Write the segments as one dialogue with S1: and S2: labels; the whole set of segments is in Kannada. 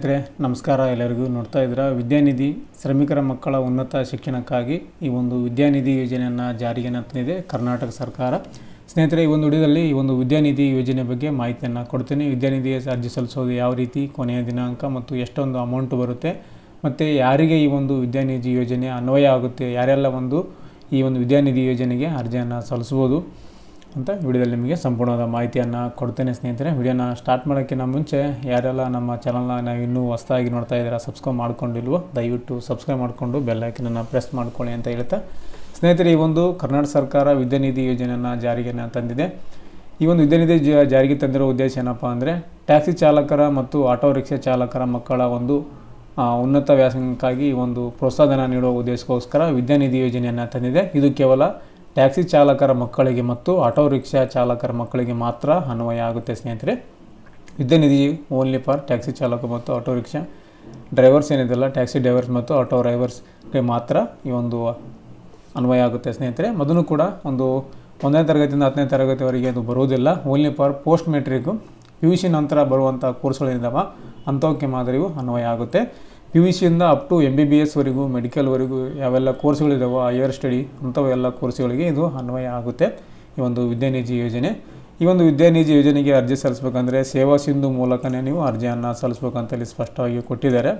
S1: ಸ್ನೇಹಿತರೆ ನಮಸ್ಕಾರ ಎಲ್ಲರಿಗೂ ನೋಡ್ತಾ ಇದ್ದೀರಾ ವಿದ್ಯಾನಿಧಿ ಶ್ರಮಿಕರ ಮಕ್ಕಳ ಉನ್ನತ ಶಿಕ್ಷಣಕ್ಕಾಗಿ ಈ ಒಂದು ವಿದ್ಯಾನಿಧಿ ಯೋಜನೆಯನ್ನು ಜಾರಿಗೆ ತಂದಿದೆ ಕರ್ನಾಟಕ ಸರ್ಕಾರ ಸ್ನೇಹಿತರೆ ಈ ಒಂದು ವಿಡಿಯೋದಲ್ಲಿ ಈ ಒಂದು ವಿದ್ಯಾನಿಧಿ ಯೋಜನೆ ಬಗ್ಗೆ ಮಾಹಿತಿಯನ್ನು ಕೊಡ್ತೀನಿ ವಿದ್ಯಾನಿಧಿ ಅರ್ಜಿ ಸಲ್ಲಿಸೋದು ಯಾವ ರೀತಿ ಕೊನೆಯ ದಿನಾಂಕ ಮತ್ತು ಎಷ್ಟೊಂದು ಅಮೌಂಟ್ ಬರುತ್ತೆ ಮತ್ತು ಯಾರಿಗೆ ಈ ಒಂದು ವಿದ್ಯಾನಿಧಿ ಯೋಜನೆ ಅನ್ವಯ ಆಗುತ್ತೆ ಯಾರೆಲ್ಲ ಒಂದು ಈ ಒಂದು ವಿದ್ಯಾನಿಧಿ ಯೋಜನೆಗೆ ಅರ್ಜಿಯನ್ನು ಸಲ್ಲಿಸ್ಬೋದು ಅಂತ ವಿಡಿಯೋದಲ್ಲಿ ನಿಮಗೆ ಸಂಪೂರ್ಣವಾದ ಮಾಹಿತಿಯನ್ನು ಕೊಡ್ತೇನೆ ಸ್ನೇಹಿತರೆ ವಿಡಿಯೋನ ಸ್ಟಾರ್ಟ್ ಮಾಡೋಕ್ಕಿಂತ ಮುಂಚೆ ಯಾರೆಲ್ಲ ನಮ್ಮ ಚಾನಲ್ನ ನಾವು ಇನ್ನೂ ಹೊಸದಾಗಿ ನೋಡ್ತಾ ಇದ್ದೀರಾ ಸಬ್ಸ್ಕ್ರೈಬ್ ಮಾಡ್ಕೊಂಡಿಲ್ವೋ ದಯವಿಟ್ಟು ಸಬ್ಸ್ಕ್ರೈಬ್ ಮಾಡಿಕೊಂಡು ಬೆಲ್ಲೈಕನನ್ನು ಪ್ರೆಸ್ ಮಾಡ್ಕೊಳ್ಳಿ ಅಂತ ಹೇಳ್ತಾ ಸ್ನೇಹಿತರೆ ಈ ಒಂದು ಕರ್ನಾಟಕ ಸರ್ಕಾರ ವಿದ್ಯಾನಿಧಿ ಯೋಜನೆಯನ್ನು ಜಾರಿಗೆ ತಂದಿದೆ ಈ ಒಂದು ವಿದ್ಯಾನಿಧಿ ಜ- ಜಾರಿಗೆ ತಂದಿರೋ ಉದ್ದೇಶ ಏನಪ್ಪ ಅಂದರೆ ಟ್ಯಾಕ್ಸಿ ಚಾಲಕರ ಮತ್ತು ಆಟೋ ರಿಕ್ಷಾ ಚಾಲಕರ ಮಕ್ಕಳ ಒಂದು ಆ, ಉನ್ನತ ವ್ಯಾಸಂಗಕ್ಕಾಗಿ ಈ ಒಂದು ಪ್ರೋತ್ಸಾಹನ ನೀಡುವ ಉದ್ದೇಶಕ್ಕೋಸ್ಕರ ವಿದ್ಯಾನಿಧಿ ಯೋಜನೆಯನ್ನು ತಂದಿದೆ ಇದು ಕೇವಲ ಟ್ಯಾಕ್ಸಿ ಚಾಲಕರ ಮಕ್ಕಳಿಗೆ ಮತ್ತು ಆಟೋ ರಿಕ್ಷಾ ಚಾಲಕರ ಮಕ್ಕಳಿಗೆ ಮಾತ್ರ ಅನ್ವಯ ಆಗುತ್ತೆ ಸ್ನೇಹಿತರೆ ವಿದ್ಯಾನಿಧಿ ಓನ್ಲಿ ಫಾರ್ ಟ್ಯಾಕ್ಸಿ ಚಾಲಕ ಮತ್ತು ಆಟೋ ರಿಕ್ಷಾ ಡ್ರೈವರ್ಸ್ ಏನಿದೆಲ್ಲ ಟ್ಯಾಕ್ಸಿ ಡ್ರೈವರ್ಸ್ ಮತ್ತು ಆಟೋ ಡ್ರೈವರ್ಸ್ಗೆ ಮಾತ್ರ ಈ ಒಂದು ಅನ್ವಯ ಆಗುತ್ತೆ ಸ್ನೇಹಿತರೆ ಮೊದಲು ಕೂಡ ಒಂದು ಒಂದನೇ ತರಗತಿಯಿಂದ ಹತ್ತನೇ ತರಗತಿವರೆಗೆ ಅದು ಬರುವುದಿಲ್ಲ only for post matric P U C ನಂತರ ಬರುವಂಥ ಕೋರ್ಸ್ಗಳೇನಿದ್ದಾವೆ ಅಂಥವಕ್ಕೆ ಮಾದರಿಯು ಅನ್ವಯ ಆಗುತ್ತೆ ಪಿ ಯು ಸಿಯಿಂದ up to M B B ಎಸ್ವರೆಗೂ ಮೆಡಿಕಲ್ವರೆಗೂ ಯಾವೆಲ್ಲ ಕೋರ್ಸ್ಗಳಿದ್ದಾವೋ ಹೈಯರ್ ಸ್ಟಡಿ ಅಂಥವೆಲ್ಲ ಕೋರ್ಸ್ಗಳಿಗೆ ಇದು ಅನ್ವಯ ಆಗುತ್ತೆ ಈ ಒಂದು ವಿದ್ಯಾನಿಧಿ ಯೋಜನೆ ಈ ಒಂದು ವಿದ್ಯಾನಿಧಿ ಯೋಜನೆಗೆ ಅರ್ಜಿ ಸಲ್ಲಿಸಬೇಕಂದ್ರೆ ಸೇವಾ ಸಿಂಧು ಮೂಲಕನೇ ನೀವು ಅರ್ಜಿಯನ್ನು ಸಲ್ಲಿಸ್ಬೇಕಂತ ಇಲ್ಲಿ ಸ್ಪಷ್ಟವಾಗಿ ಕೊಟ್ಟಿದ್ದಾರೆ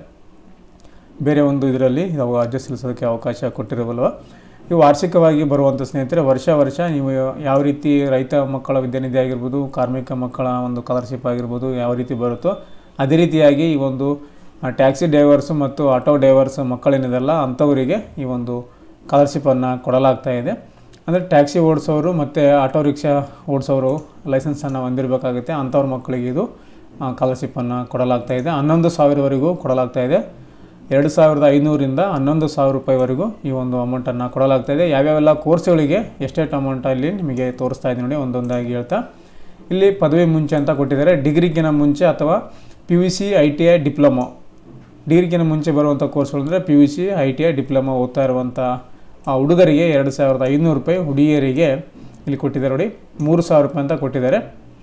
S1: ಬೇರೆ ಒಂದು ಇದರಲ್ಲಿ ನಾವು ಅರ್ಜಿ ಸಲ್ಲಿಸೋದಕ್ಕೆ ಅವಕಾಶ ಕೊಟ್ಟಿರಬಲ್ವ ಇವು ವಾರ್ಷಿಕವಾಗಿ ಬರುವಂಥ ಸ್ನೇಹಿತರೆ ವರ್ಷ ವರ್ಷ ನೀವು ಯಾವ ರೀತಿ ರೈತ ಮಕ್ಕಳ ವಿದ್ಯಾನಿಧಿ ಆಗಿರ್ಬೋದು ಕಾರ್ಮಿಕ ಮಕ್ಕಳ ಒಂದು ಸ್ಕಾಲರ್ಶಿಪ್ ಆಗಿರ್ಬೋದು ಯಾವ ರೀತಿ ಬರುತ್ತೋ ಅದೇ ರೀತಿಯಾಗಿ ಈ ಒಂದು ಟ್ಯಾಕ್ಸಿ ಡ್ರೈವರ್ಸು ಮತ್ತು ಆಟೋ ಡ್ರೈವರ್ಸ್ ಮಕ್ಕಳೇನಿದೆಲ್ಲ ಅಂಥವರಿಗೆ ಈ ಒಂದು ಸ್ಕಾಲರ್ಶಿಪ್ಪನ್ನು ಕೊಡಲಾಗ್ತಾ ಇದೆ ಅಂದರೆ ಟ್ಯಾಕ್ಸಿ ಓಡಿಸೋರು ಮತ್ತು ಆಟೋ ರಿಕ್ಷಾ ಓಡಿಸೋರು ಲೈಸೆನ್ಸನ್ನು ಹೊಂದಿರಬೇಕಾಗುತ್ತೆ ಅಂಥವ್ರ ಮಕ್ಕಳಿಗೆ ಇದು ಸ್ಕಾಲರ್ಶಿಪ್ಪನ್ನು ಕೊಡಲಾಗ್ತಾ ಇದೆ ಹನ್ನೊಂದು ಸಾವಿರವರೆಗೂ ಕೊಡಲಾಗ್ತಾ ಇದೆ ಎರಡು ಸಾವಿರದ ಐನೂರಿಂದ ಹನ್ನೊಂದು ಸಾವಿರ ರೂಪಾಯಿವರೆಗೂ ಈ ಒಂದು ಅಮೌಂಟನ್ನು ಕೊಡಲಾಗ್ತಾ ಇದೆ ಯಾವ್ಯಾವೆಲ್ಲ ಕೋರ್ಸ್ಗಳಿಗೆ ಎಷ್ಟೆಷ್ಟು ಅಮೌಂಟ್ ಅಲ್ಲಿ ನಿಮಗೆ ತೋರಿಸ್ತಾ ಇದ್ದೀನಿ ನೋಡಿ ಒಂದೊಂದಾಗಿ ಹೇಳ್ತಾ ಇಲ್ಲಿ ಪದವಿ ಮುಂಚೆ ಅಂತ ಕೊಟ್ಟಿದ್ದಾರೆ ಡಿಗ್ರಿಗಿನ ಮುಂಚೆ ಅಥವಾ P U C I T I diploma ಡಿಗ್ರಿಗಿನ ಮುಂಚೆ ಬರುವಂಥ ಕೋರ್ಸ್ಗಳು ಅಂದರೆ P U C I T I diploma ಓದ್ತಾ ಇರುವಂಥ ಆ ಹುಡುಗರಿಗೆ ಎರಡು ಸಾವಿರದ ಐನೂರು ರೂಪಾಯಿ ಹುಡುಗಿಯರಿಗೆ ಇಲ್ಲಿ ಕೊಟ್ಟಿದ್ದಾರೆ ನೋಡಿ ಮೂರು ಸಾವಿರ ರೂಪಾಯಿ ಅಂತ ಕೊಟ್ಟಿದ್ದಾರೆ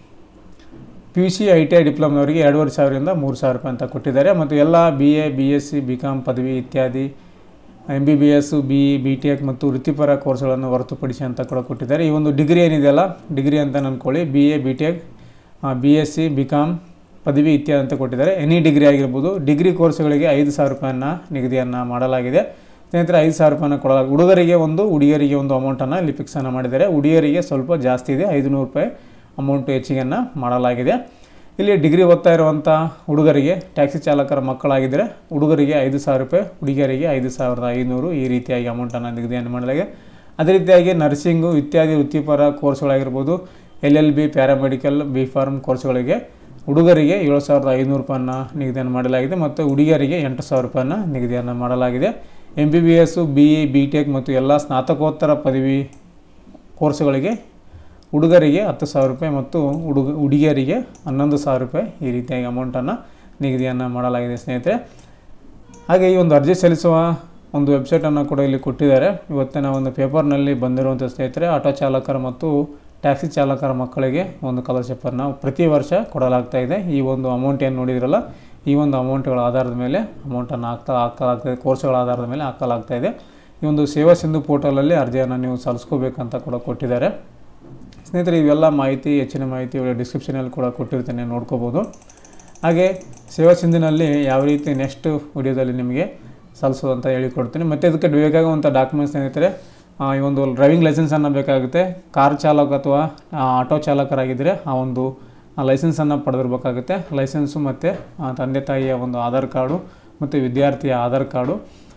S1: P U C I T I ಡಿಪ್ಲೊಮದವರಿಗೆ ಎರಡೂವರೆ ಸಾವಿರದಿಂದ ಮೂರು ಸಾವಿರ ರೂಪಾಯಿ ಅಂತ ಕೊಟ್ಟಿದ್ದಾರೆ ಮತ್ತು ಎಲ್ಲ B A B S C B com ಪದವಿ ಇತ್ಯಾದಿ M B B S B E B tech ಮತ್ತು ವೃತ್ತಿಪರ ಕೋರ್ಸ್ಗಳನ್ನು ಹೊರತುಪಡಿಸಿ ಅಂತ ಕೂಡ ಕೊಟ್ಟಿದ್ದಾರೆ ಈ ಒಂದು ಡಿಗ್ರಿ ಏನಿದೆಯಲ್ಲ ಡಿಗ್ರಿ ಅಂತ ಅಂದ್ಕೊಳ್ಳಿ B A B tech B S C B com ಪದವಿ ಇತ್ಯಾದಿ ಅಂತ ಕೊಟ್ಟಿದ್ದಾರೆ ಎನಿ ಡಿಗ್ರಿ ಆಗಿರ್ಬೋದು ಡಿಗ್ರಿ ಕೋರ್ಸ್ಗಳಿಗೆ ಐದು ಸಾವಿರ ರೂಪಾಯಿಯನ್ನು ನಿಗದಿಯನ್ನು ಮಾಡಲಾಗಿದೆ ಸ್ನೇಹಿತರೆ ಐದು ಸಾವಿರ ರೂಪಾಯಿನ ಕೊಡಲಾಗ ಹುಡುಗರಿಗೆ ಒಂದು ಹುಡುಗಿಯರಿಗೆ ಒಂದು ಅಮೌಂಟನ್ನು ಇಲ್ಲಿ ಫಿಕ್ಸನ್ನು ಮಾಡಿದ್ದಾರೆ ಹುಡುಗಿಯರಿಗೆ ಸ್ವಲ್ಪ ಜಾಸ್ತಿ ಇದೆ ಐದುನೂರು ರೂಪಾಯಿ ಅಮೌಂಟು ಹೆಚ್ಚಿಗೆಯನ್ನು ಮಾಡಲಾಗಿದೆ ಇಲ್ಲಿ ಡಿಗ್ರಿ ಓದ್ತಾ ಇರುವಂಥ ಹುಡುಗರಿಗೆ ಟ್ಯಾಕ್ಸಿ ಚಾಲಕರ ಮಕ್ಕಳಾಗಿದ್ದರೆ ಹುಡುಗರಿಗೆ ಐದು ಸಾವಿರ ರೂಪಾಯಿ ಹುಡುಗಿಯರಿಗೆ ಐದು ಸಾವಿರದ ಐನೂರು ಈ ರೀತಿಯಾಗಿ ಅಮೌಂಟನ್ನು ನಿಗದಿಯನ್ನು ಮಾಡಲಾಗಿದೆ ಅದೇ ರೀತಿಯಾಗಿ ನರ್ಸಿಂಗು ಇತ್ಯಾದಿ ವೃತ್ತಿಪರ ಕೋರ್ಸ್ಗಳಾಗಿರ್ಬೋದು L L B paramedical B pharm ಕೋರ್ಸ್ಗಳಿಗೆ ಹುಡುಗರಿಗೆ ಏಳು ಸಾವಿರದ ಐನೂರು ರೂಪಾಯಿನ ನಿಗದಿಯನ್ನು ಮಾಡಲಾಗಿದೆ ಮತ್ತು ಹುಡುಗಿಯರಿಗೆ ಎಂಟು ಸಾವಿರ ರೂಪಾಯಿನ ನಿಗದಿಯನ್ನು ಮಾಡಲಾಗಿದೆ M B B S B E B tech ಮತ್ತು ಎಲ್ಲ ಸ್ನಾತಕೋತ್ತರ ಪದವಿ ಕೋರ್ಸ್ಗಳಿಗೆ ಹುಡುಗರಿಗೆ ಹತ್ತು ಸಾವಿರ ರೂಪಾಯಿ ಮತ್ತು ಹುಡುಗ ಹುಡುಗಿಯರಿಗೆ ಹನ್ನೊಂದು ಸಾವಿರ ರೂಪಾಯಿ ಈ ರೀತಿಯಾಗಿ ಅಮೌಂಟನ್ನು ನಿಗದಿಯನ್ನು ಮಾಡಲಾಗಿದೆ ಸ್ನೇಹಿತರೆ ಹಾಗೆ ಈ ಒಂದು ಅರ್ಜಿ ಸಲ್ಲಿಸುವ ಒಂದು ವೆಬ್ಸೈಟನ್ನು ಕೂಡ ಇಲ್ಲಿ ಕೊಟ್ಟಿದ್ದಾರೆ ಇವತ್ತಿನ ಒಂದು ಪೇಪರ್ನಲ್ಲಿ ಬಂದಿರುವಂಥ ಸ್ನೇಹಿತರೆ ಆಟೋ ಚಾಲಕರ ಮತ್ತು ಟ್ಯಾಕ್ಸಿ ಚಾಲಕರ ಮಕ್ಕಳಿಗೆ ಒಂದು ಸ್ಕಾಲರ್ಶಿಪ್ಪನ್ನು ಪ್ರತಿ ವರ್ಷ ಕೊಡಲಾಗ್ತಾ ಇದೆ ಈ ಒಂದು ಅಮೌಂಟ್ ಏನು ನೋಡಿದ್ರಲ್ಲ ಈ ಒಂದು ಅಮೌಂಟ್ಗಳ ಆಧಾರದ ಮೇಲೆ ಅಮೌಂಟನ್ನು ಹಾಕ್ತಾ ಹಾಕಲಾಗ್ತಾ ಇದೆ ಕೋರ್ಸ್ಗಳ ಆಧಾರದ ಮೇಲೆ ಹಾಕಲಾಗ್ತಾ ಇದೆ ಈ ಒಂದು ಸೇವಾ ಸಿಂಧು ಪೋರ್ಟಲಲ್ಲಿ ಅರ್ಜಿಯನ್ನು ನೀವು ಸಲ್ಲಿಸ್ಕೋಬೇಕಂತ ಕೂಡ ಕೊಟ್ಟಿದ್ದಾರೆ ಸ್ನೇಹಿತರೆ ಇವೆಲ್ಲ ಮಾಹಿತಿ ಹೆಚ್ಚಿನ ಮಾಹಿತಿ ಇವಾಗ ಡಿಸ್ಕ್ರಿಪ್ಷನಲ್ಲಿ ಕೂಡ ಕೊಟ್ಟಿರ್ತೇನೆ ನೋಡ್ಕೋಬೋದು ಹಾಗೆ ಸೇವಾ ಸಿಂಧಿನಲ್ಲಿ ಯಾವ ರೀತಿ ನೆಕ್ಸ್ಟ್ ವಿಡಿಯೋದಲ್ಲಿ ನಿಮಗೆ ಸಲ್ಲಿಸೋದು ಅಂತ ಹೇಳಿಕೊಡ್ತೀನಿ ಮತ್ತು ಇದಕ್ಕೆ ಬೇಕಾಗುವಂಥ ಡಾಕ್ಯುಮೆಂಟ್ಸ್ ಸ್ನೇಹಿತರೆ ಆ, ಈ ಒಂದು ಡ್ರೈವಿಂಗ್ ಲೈಸೆನ್ಸನ್ನು ಬೇಕಾಗುತ್ತೆ ಕಾರ್ ಚಾಲಕ ಅಥವಾ ಆ, ಆಟೋ ಚಾಲಕರಾಗಿದ್ದರೆ ಆ ಒಂದು ಲೈಸೆನ್ಸನ್ನು ಪಡೆದಿರಬೇಕಾಗುತ್ತೆ ಲೈಸೆನ್ಸು ಮತ್ತು ಆ, ತಂದೆ ತಾಯಿಯ ಒಂದು ಆಧಾರ್ ಕಾರ್ಡು ಮತ್ತು ವಿದ್ಯಾರ್ಥಿಯ ಆಧಾರ್ ಕಾರ್ಡು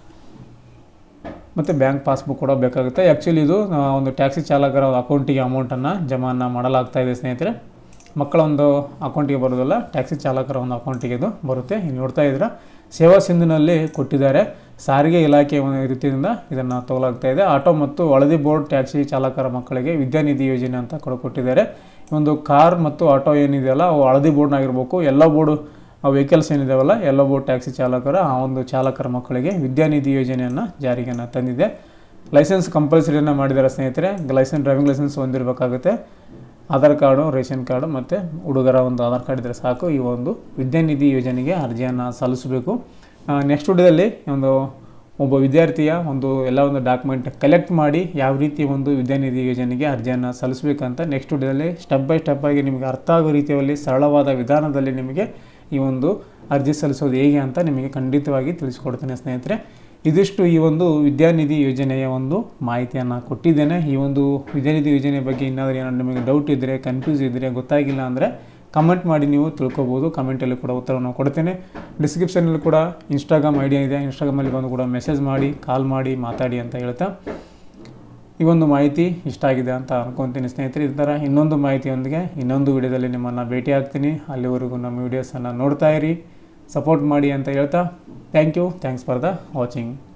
S1: ಮತ್ತು ಬ್ಯಾಂಕ್ ಪಾಸ್ಬುಕ್ ಕೂಡ ಬೇಕಾಗುತ್ತೆ ಆ್ಯಕ್ಚುಲಿ ಇದು ಆ, ಒಂದು ಟ್ಯಾಕ್ಸಿ ಚಾಲಕರ ಅಕೌಂಟಿಗೆ ಅಮೌಂಟನ್ನು ಜಮಾನ ಮಾಡಲಾಗ್ತಾ ಇದೆ ಸ್ನೇಹಿತರೆ ಮಕ್ಕಳ ಒಂದು ಅಕೌಂಟಿಗೆ ಬರೋದಿಲ್ಲ ಟ್ಯಾಕ್ಸಿ ಚಾಲಕರ ಒಂದು ಅಕೌಂಟಿಗೆ ಇದು ಬರುತ್ತೆ ಇಲ್ಲಿ ನೋಡ್ತಾ ಇದ್ದೀರಾ ಸೇವಾ ಸಿಂಧಿನಲ್ಲಿ ಕೊಟ್ಟಿದ್ದಾರೆ ಸಾರಿಗೆ ಇಲಾಖೆ ಒಂದು ರೀತಿಯಿಂದ ಇದನ್ನು ತಗೊಲಾಗ್ತಾ ಇದೆ ಆಟೋ ಮತ್ತು ಹಳದಿ ಬೋರ್ಡ್ ಟ್ಯಾಕ್ಸಿ ಚಾಲಕರ ಮಕ್ಕಳಿಗೆ ವಿದ್ಯಾನಿಧಿ ಯೋಜನೆ ಅಂತ ಕೂಡ ಕೊಟ್ಟಿದ್ದಾರೆ ಈ ಒಂದು ಕಾರ್ ಮತ್ತು ಆಟೋ ಏನಿದೆಯಲ್ಲ ಅವು ಹಳದಿ ಬೋರ್ಡ್ನಾಗಿರ್ಬೇಕು ಎಲ್ಲ ಬೋರ್ಡು ಆ ವೆಹಿಕಲ್ಸ್ ಏನಿದಾವಲ್ಲ ಎಲ್ಲ ಬೋಟ್ ಟ್ಯಾಕ್ಸಿ ಚಾಲಕರ ಆ ಒಂದು ಚಾಲಕರ ಮಕ್ಕಳಿಗೆ ವಿದ್ಯಾನಿಧಿ ಯೋಜನೆಯನ್ನು ಜಾರಿಗೆ ತಂದಿದೆ ಲೈಸೆನ್ಸ್ ಕಂಪಲ್ಸರಿಯನ್ನು ಮಾಡಿದ್ದಾರೆ ಸ್ನೇಹಿತರೆ ಲೈಸೆನ್ಸ್ ಡ್ರೈವಿಂಗ್ ಲೈಸೆನ್ಸ್ ಹೊಂದಿರಬೇಕಾಗುತ್ತೆ ಆಧಾರ್ ಕಾರ್ಡು ರೇಷನ್ ಕಾರ್ಡು ಮತ್ತು ಹುಡುಗರ ಒಂದು ಆಧಾರ್ ಕಾರ್ಡ್ ಇದ್ದರೆ ಸಾಕು ಈ ಒಂದು ವಿದ್ಯಾನಿಧಿ ಯೋಜನೆಗೆ ಅರ್ಜಿಯನ್ನು ಸಲ್ಲಿಸಬೇಕು ನೆಕ್ಸ್ಟ್ ವಿಡಿಯೋದಲ್ಲಿ ಒಂದು ಒಬ್ಬ ವಿದ್ಯಾರ್ಥಿಯ ಒಂದು ಎಲ್ಲ ಒಂದು ಡಾಕ್ಯುಮೆಂಟ್ ಕಲೆಕ್ಟ್ ಮಾಡಿ ಯಾವ ರೀತಿ ಒಂದು ವಿದ್ಯಾನಿಧಿ ಯೋಜನೆಗೆ ಅರ್ಜಿಯನ್ನು ಸಲ್ಲಿಸಬೇಕಂತ ನೆಕ್ಸ್ಟ್ ವಿಡಿಯೋದಲ್ಲಿ ಸ್ಟೆಪ್ ಬೈ ಸ್ಟೆಪ್ ಆಗಿ ನಿಮಗೆ ಅರ್ಥ ಆಗೋ ರೀತಿಯಲ್ಲಿ ಸರಳವಾದ ವಿಧಾನದಲ್ಲಿ ನಿಮಗೆ ಈ ಒಂದು ಅರ್ಜಿ ಸಲ್ಲಿಸೋದು ಹೇಗೆ ಅಂತ ನಿಮಗೆ ಖಂಡಿತವಾಗಿ ತಿಳಿಸ್ಕೊಡ್ತೇನೆ ಸ್ನೇಹಿತರೆ ಇದಿಷ್ಟು ಈ ಒಂದು ವಿದ್ಯಾನಿಧಿ ಯೋಜನೆಯ ಒಂದು ಮಾಹಿತಿಯನ್ನು ಕೊಟ್ಟಿದ್ದೇನೆ ಈ ಒಂದು ವಿದ್ಯಾನಿಧಿ ಯೋಜನೆ ಬಗ್ಗೆ ಏನಾದರೂ ಏನಾದ್ರು ನಿಮಗೆ ಡೌಟ್ ಇದ್ದರೆ ಕನ್ಫ್ಯೂಸ್ ಇದ್ದರೆ ಗೊತ್ತಾಗಿಲ್ಲ ಅಂದರೆ ಕಮೆಂಟ್ ಮಾಡಿ ನೀವು ತಿಳ್ಕೊಬೋದು ಕಮೆಂಟಲ್ಲಿ ಕೂಡ ಉತ್ತರವನ್ನು ಕೊಡ್ತೇನೆ ಡಿಸ್ಕ್ರಿಪ್ಷನಲ್ಲಿ ಕೂಡ ಇನ್ಸ್ಟಾಗ್ರಾಮ್ ಐಡಿಯಾ ಇದೆ ಇನ್ಸ್ಟಾಗ್ರಾಮಲ್ಲಿ ಬಂದು ಕೂಡ ಮೆಸೇಜ್ ಮಾಡಿ ಕಾಲ್ ಮಾಡಿ ಮಾತಾಡಿ ಅಂತ ಹೇಳ್ತಾ ಈ ಒಂದು ಮಾಹಿತಿ ಇಷ್ಟ ಆಗಿದೆ ಅಂತ ಅನ್ಕೊತೀನಿ ಸ್ನೇಹಿತರೆ ಈ ಥರ ಇನ್ನೊಂದು ಮಾಹಿತಿಯೊಂದಿಗೆ ಇನ್ನೊಂದು ವಿಡಿಯೋದಲ್ಲಿ ನಿಮ್ಮನ್ನು ಭೇಟಿ ಆಗ್ತೀನಿ ಅಲ್ಲಿವರೆಗೂ ನಮ್ಮ ವೀಡಿಯೋಸನ್ನು ನೋಡ್ತಾ ಇರಿ ಸಪೋರ್ಟ್ ಮಾಡಿ ಅಂತ ಹೇಳ್ತಾ thank you thanks for the watching